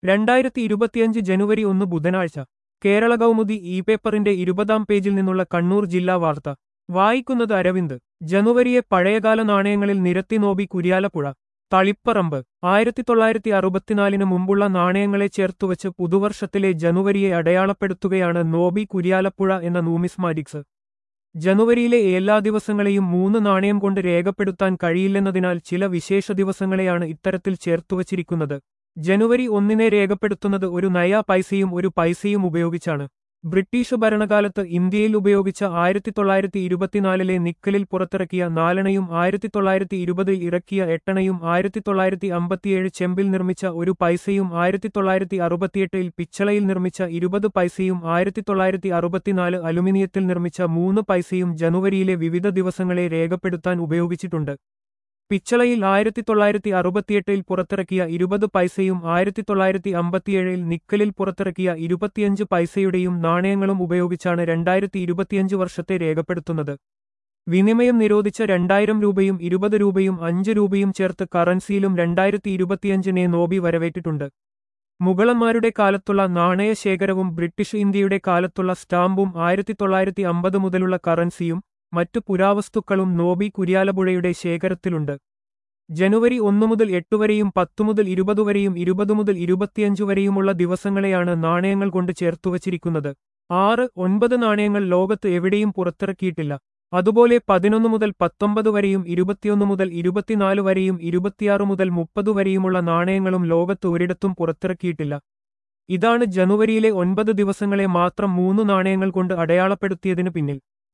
രണ്ടായിരത്തി ഇരുപത്തിയഞ്ച് ജനുവരി ഒന്ന് ബുധനാഴ്ച കേരള കൗമുദി ഇ പേപ്പറിന്റെ ഇരുപതാം പേജിൽ നിന്നുള്ള കണ്ണൂർ ജില്ലാ വാർത്ത വായിക്കുന്നത് അരവിന്ദ് ജനുവരിയെ പഴയകാല നാണയങ്ങളിൽ നിരത്തി നോബി കുര്യാലപ്പുഴ തളിപ്പറമ്പ് ആയിരത്തി തൊള്ളായിരത്തി അറുപത്തിനാലിന് മുമ്പുള്ള നാണയങ്ങളെ ചേർത്തുവച്ച് പുതുവർഷത്തിലെ ജനുവരിയെ അടയാളപ്പെടുത്തുകയാണ് നോബി കുര്യാലപ്പുഴ എന്ന നൂമിസ്മാറ്റിക്സ് ജനുവരിയിലെ എല്ലാ ദിവസങ്ങളെയും മൂന്ന് നാണയം കൊണ്ട് രേഖപ്പെടുത്താൻ കഴിയില്ലെന്നതിനാൽ ചില വിശേഷ ദിവസങ്ങളെയാണ് ഇത്തരത്തിൽ ചേർത്തുവച്ചിരിക്കുന്നത് ജനുവരി ഒന്നിനെ രേഖപ്പെടുത്തുന്നത് ഒരു നയ പൈസയും ഒരു പൈസയും ഉപയോഗിച്ചാണ് ബ്രിട്ടീഷ് ഭരണകാലത്ത് ഇന്ത്യയിൽ ഉപയോഗിച്ച ആയിരത്തി തൊള്ളായിരത്തി ഇരുപത്തിനാലിലെ നിക്കലിൽ പുറത്തിറക്കിയ നാലെണയും ആയിരത്തി തൊള്ളായിരത്തി ഇരുപതിൽ ഇറക്കിയ എട്ടെണയും ആയിരത്തി തൊള്ളായിരത്തി അമ്പത്തിയേഴ് ചെമ്പിൽ നിർമ്മിച്ച ഒരു പൈസയും ആയിരത്തി തൊള്ളായിരത്തി അറുപത്തിയെട്ടിൽ പിച്ചളയിൽ നിർമ്മിച്ച ഇരുപത് പൈസയും ആയിരത്തി തൊള്ളായിരത്തി അറുപത്തിനാല് അലുമിനിയത്തിൽ നിർമ്മിച്ച മൂന്ന് പൈസയും ജനുവരിയിലെ വിവിധ ദിവസങ്ങളെ രേഖപ്പെടുത്താൻ ഉപയോഗിച്ചിട്ടുണ്ട് പിച്ചളയിൽ ആയിരത്തി തൊള്ളായിരത്തി അറുപത്തിയെട്ടിൽ പുറത്തിറക്കിയ ഇരുപത് പൈസയും ആയിരത്തി തൊള്ളായിരത്തി അമ്പത്തിയേഴിൽ നിക്കലിൽ പുറത്തിറക്കിയ ഇരുപത്തിയഞ്ച് പൈസയുടെയും നാണയങ്ങളും ഉപയോഗിച്ചാണ് രണ്ടായിരത്തി ഇരുപത്തിയഞ്ച് വർഷത്തെ രേഖപ്പെടുത്തുന്നത് വിനിമയം നിരോധിച്ച രണ്ടായിരം രൂപയും ഇരുപത് രൂപയും അഞ്ച് രൂപയും ചേർത്ത് കറൻസിയിലും രണ്ടായിരത്തി ഇരുപത്തിയഞ്ചിനെ നോബി വരവേറ്റിട്ടുണ്ട് മുഗളന്മാരുടെ കാലത്തുള്ള നാണയ ശേഖരവും ബ്രിട്ടീഷ് ഇന്ത്യയുടെ കാലത്തുള്ള സ്റ്റാമ്പും ആയിരത്തി തൊള്ളായിരത്തി അമ്പത് മുതലുള്ള കറൻസിയും മറ്റു പുരാവസ്തുക്കളും നോബി കുര്യാലപ്പുഴയുടെ ശേഖരത്തിലുണ്ട് ജനുവരി ഒന്നു മുതൽ എട്ട് വരെയും പത്തു മുതൽ ഇരുപത് വരെയും ഇരുപത് മുതൽ ഇരുപത്തിയഞ്ചു വരെയുമുള്ള ദിവസങ്ങളെയാണ് നാണയങ്ങൾ കൊണ്ട് ചേർത്തുവച്ചിരിക്കുന്നത് ആറ് ഒൻപത് നാണയങ്ങൾ ലോകത്ത് എവിടെയും പുറത്തിറക്കിയിട്ടില്ല അതുപോലെ പതിനൊന്ന് മുതൽ പത്തൊമ്പത് വരെയും ഇരുപത്തിയൊന്ന് മുതൽ ഇരുപത്തിനാല് വരെയും ഇരുപത്തിയാറ് മുതൽ മുപ്പത് വരെയുമുള്ള നാണയങ്ങളും ലോകത്ത് ഒരിടത്തും പുറത്തിറക്കിയിട്ടില്ല ഇതാണ് ജനുവരിയിലെ ഒൻപത് ദിവസങ്ങളെ മാത്രം മൂന്ന് നാണയങ്ങൾ കൊണ്ട് അടയാളപ്പെടുത്തിയതിനു പിന്നിൽ